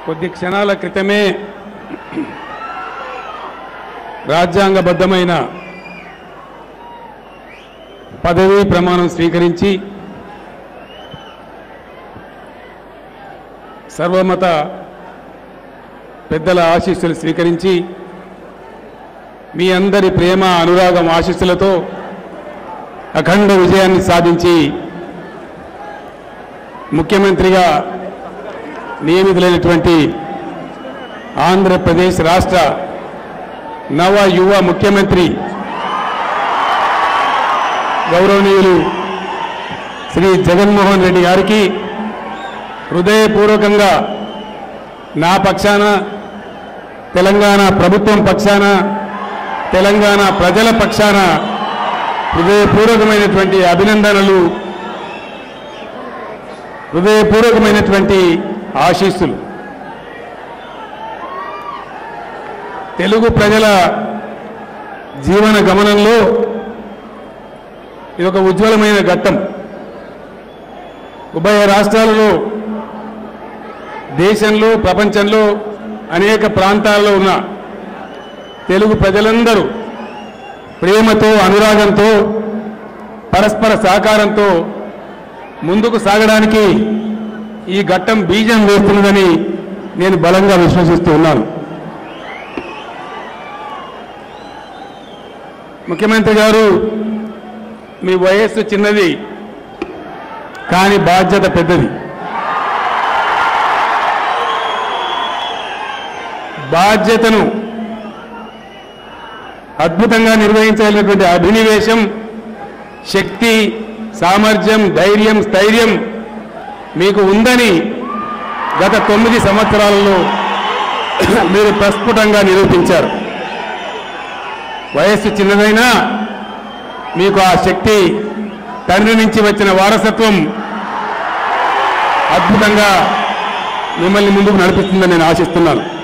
కొద్ది క్షణాల క్రితమే రాజ్యాంగబద్ధమైన పదవీ ప్రమాణం స్వీకరించి సర్వమత పెద్దల ఆశీస్సులు స్వీకరించి మీ అందరి ప్రేమ అనురాగం ఆశీస్సులతో అఖండ విజయాన్ని సాధించి ముఖ్యమంత్రిగా నియమితులైనటువంటి ఆంధ్రప్రదేశ్ రాష్ట్ర నవ యువ ముఖ్యమంత్రి గౌరవనీయులు శ్రీ జగన్మోహన్ రెడ్డి గారికి హృదయపూర్వకంగా నా పక్షాన తెలంగాణ ప్రభుత్వం పక్షాన తెలంగాణ ప్రజల పక్షాన హృదయపూర్వకమైనటువంటి అభినందనలు హృదయపూర్వకమైనటువంటి ఆశీస్సులు తెలుగు ప్రజల జీవన గమనంలో ఇది ఒక ఉజ్వలమైన ఘట్టం ఉభయ రాష్ట్రాలలో దేశంలో ప్రపంచంలో అనేక ప్రాంతాల్లో ఉన్న తెలుగు ప్రజలందరూ ప్రేమతో అనురాగంతో పరస్పర సహకారంతో ముందుకు సాగడానికి ఈ ఘట్టం బీజం వేస్తున్నదని నేను బలంగా విశ్వసిస్తూ ఉన్నాను ముఖ్యమంత్రి గారు మీ వయస్సు చిన్నది కానీ బాధ్యత పెద్దది బాధ్యతను అద్భుతంగా నిర్వహించాలనేటువంటి అభినివేశం శక్తి సామర్థ్యం ధైర్యం స్థైర్యం మీకు ఉందని గత తొమ్మిది సంవత్సరాలలో మీరు ప్రస్ఫుటంగా నిరూపించారు వయస్సు చిన్నదైనా మీకు ఆ శక్తి తండ్రి నుంచి వచ్చిన వారసత్వం అద్భుతంగా మిమ్మల్ని ముందుకు నడిపిస్తుందని నేను ఆశిస్తున్నాను